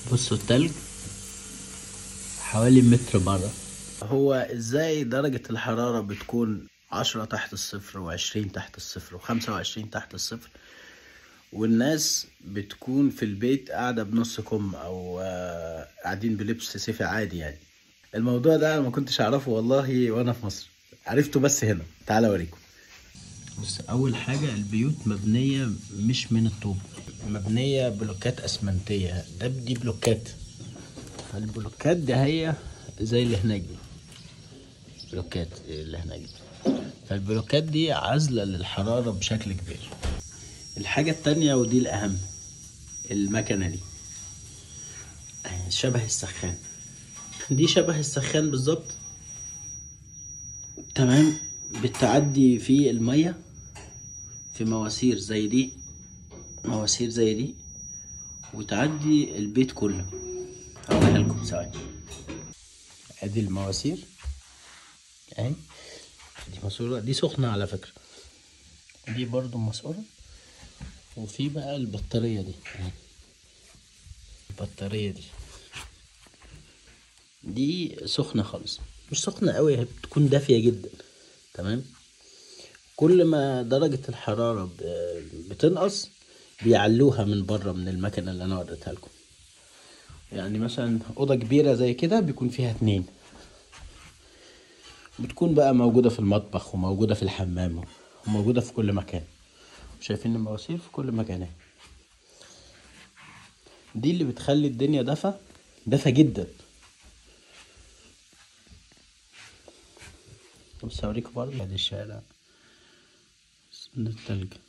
بصوا التلج حوالي متر بره هو ازاي درجة الحرارة بتكون عشرة تحت الصفر وعشرين تحت الصفر وخمسة وعشرين تحت الصفر والناس بتكون في البيت قاعدة بنص كم أو آه، قاعدين بلبس صيفي عادي يعني الموضوع ده أنا ما كنتش أعرفه والله وأنا في مصر عرفته بس هنا تعالى أوريكم بص أول حاجة البيوت مبنية مش من الطوب مبنية بلوكات أسمنتية ده دي بلوكات فالبلوكات دي هي زي اللي هناك دي بلوكات اللي هناك دي فالبلوكات دي عازلة للحرارة بشكل كبير الحاجة التانية ودي الأهم المكنة دي أهي شبه السخان دي شبه السخان بالظبط تمام بتعدي في المية في مواسير زي دي مواسير زي دي وتعدي البيت كله هوريها لكم ثواني ادي المواسير اهي دي ماسورة دي سخنة على فكرة دي برضو ماسورة وفي بقى البطارية دي اهي. البطارية دي دي سخنة خالص مش سخنة قوي هي بتكون دافية جدا تمام كل ما درجة الحرارة ب- بتنقص بيعلوها من بره من المكنة اللي انا وريتها لكم يعني مثلا أوضة كبيرة زي كده بيكون فيها اتنين بتكون بقى موجودة في المطبخ وموجودة في الحمام وموجودة في كل مكان شايفين المواسير في كل مكان اهي. دي اللي بتخلي الدنيا دفى دفى جدا بص اوريكم برضه ادي الشارع سن التلج